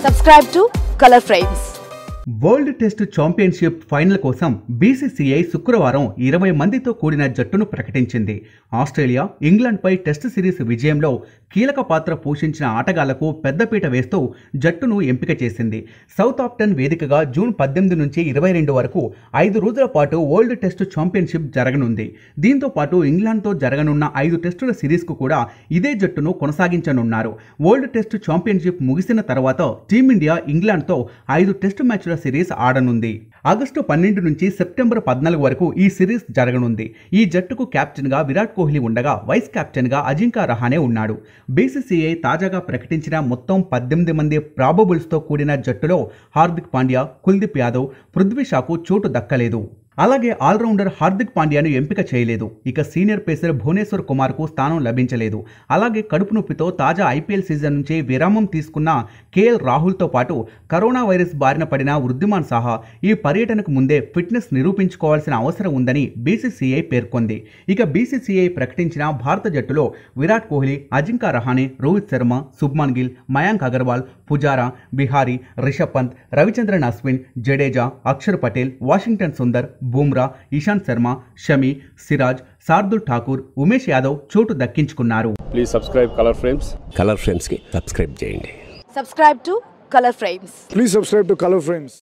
Subscribe to Color Frames. World test championship final కోసం BCCI శుక్రవారం ఇరవై మందితో కూడిన జట్టును ప్రకటించింది ఆస్ట్రేలియా ఇంగ్లాండ్పై టెస్ట్ సిరీస్ విజయంలో కీలక పాత్ర పోషించిన ఆటగాళ్లకు పెద్దపీట వేస్తూ జట్టును ఎంపిక చేసింది సౌత్ ఆప్టన్ వేదికగా జూన్ పద్దెనిమిది నుంచి ఇరవై రెండు వరకు ఐదు రోజుల పాటు వరల్డ్ టెస్ట్ ఛాంపియన్షిప్ జరగనుంది దీంతో పాటు ఇంగ్లాండ్తో జరగనున్న ఐదు టెస్టుల సిరీస్కు కూడా ఇదే జట్టును కొనసాగించనున్నారు వరల్డ్ టెస్ట్ ఛాంపియన్షిప్ ముగిసిన తర్వాత టీమిండియా ఇంగ్లాండ్తో ఐదు టెస్ట్ మ్యాచ్ల సిరీస్ ఆడనుంది ఆగస్టు పన్నెండు నుంచి సెప్టెంబర్ పద్నాలుగు వరకు ఈ సిరీస్ జరగనుంది ఈ జట్టుకు కెప్టెన్గా విరాట్ కోహ్లీ ఉండగా వైస్ కెప్టెన్గా అజింకా రహానే ఉన్నాడు బీసీసీఐ తాజాగా ప్రకటించిన మొత్తం పద్దెనిమిది మంది ప్రాబబుల్స్తో కూడిన జట్టులో హార్దిక్ పాండ్యా కుల్దీప్ యాదవ్ పృథ్వీ షాకు చోటు దక్కలేదు అలాగే ఆల్రౌండర్ హార్దిక్ పాండ్యాను ఎంపిక చేయలేదు ఇక సీనియర్ పేసర్ భువనేశ్వర్ కుమార్కు స్థానం లభించలేదు అలాగే కడుపు నొప్పితో తాజా ఐపీఎల్ సీజన్ నుంచి విరామం తీసుకున్న కేఎల్ రాహుల్తో పాటు కరోనా వైరస్ బారిన పడిన వృద్ధిమాన్ సాహా ఈ పర్యటనకు ముందే ఫిట్నెస్ నిరూపించుకోవాల్సిన అవసరం ఉందని బీసీసీఐ పేర్కొంది ఇక బీసీసీఐ ప్రకటించిన భారత జట్టులో విరాట్ కోహ్లీ అజింకా రహానే రోహిత్ శర్మ శుభ్మాన్ గిల్ మయాంక్ అగర్వాల్ పుజారా బిహారీ రిషబ్ పంత్ రవిచంద్రన్ అశ్విన్ జడేజా అక్షర్ పటేల్ వాషింగ్టన్ సుందర్ బూమ్రా ఇషాంత్ శర్మ షమి సిరాజ్ శార్దుల్ ఠాకూర్ ఉమేష్ యాదవ్ చోటు దక్కించుకున్నారు please subscribe Color Frames Color ఫ్రేమ్స్కి సబ్స్క్రైబ్ చేయండి Subscribe to Color Frames. Please subscribe to Color Frames.